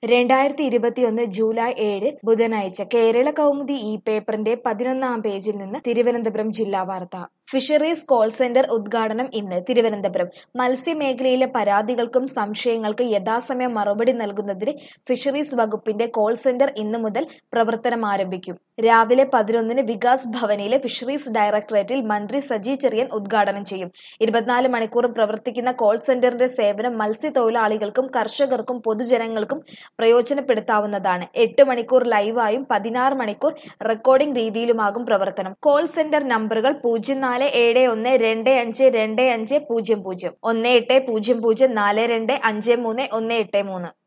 രണ്ടായിരത്തി ഇരുപത്തിയൊന്ന് ജൂലൈ ഏഴ് ബുധനാഴ്ച കേരള കൗമുദി ഈ പേപ്പറിന്റെ പതിനൊന്നാം പേജിൽ നിന്ന് തിരുവനന്തപുരം ജില്ലാ വാർത്ത ഫിഷറീസ് കോൾ സെന്റർ ഉദ്ഘാടനം ഇന്ന് തിരുവനന്തപുരം മത്സ്യമേഖലയിലെ പരാതികൾക്കും സംശയങ്ങൾക്ക് യഥാസമയം മറുപടി നൽകുന്നതിന് ഫിഷറീസ് വകുപ്പിന്റെ കോൾ സെന്റർ ഇന്നു മുതൽ പ്രവർത്തനം ആരംഭിക്കും രാവിലെ പതിനൊന്നിന് വികാസ് ഭവനിലെ ഫിഷറീസ് ഡയറക്ടറേറ്റിൽ മന്ത്രി സജി ചെറിയൻ ഉദ്ഘാടനം ചെയ്യും ഇരുപത്തിനാല് മണിക്കൂറും പ്രവർത്തിക്കുന്ന കോൾ സെന്ററിന്റെ സേവനം മത്സ്യത്തൊഴിലാളികൾക്കും കർഷകർക്കും പൊതുജനങ്ങൾക്കും പ്രയോജനപ്പെടുത്താവുന്നതാണ് എട്ട് മണിക്കൂർ ലൈവായും പതിനാറ് മണിക്കൂർ റെക്കോർഡിംഗ് രീതിയിലുമാകും പ്രവർത്തനം കോൾ സെന്റർ നമ്പറുകൾ പൂജ്യം നാല് ഏഴ് ഒന്ന് രണ്ട് അഞ്ച് രണ്ട് അഞ്ച് പൂജ്യം പൂജ്യം ഒന്ന് എട്ട് പൂജ്യം പൂജ്യം നാല് രണ്ട് അഞ്ച് മൂന്ന് ഒന്ന് എട്ട് മൂന്ന്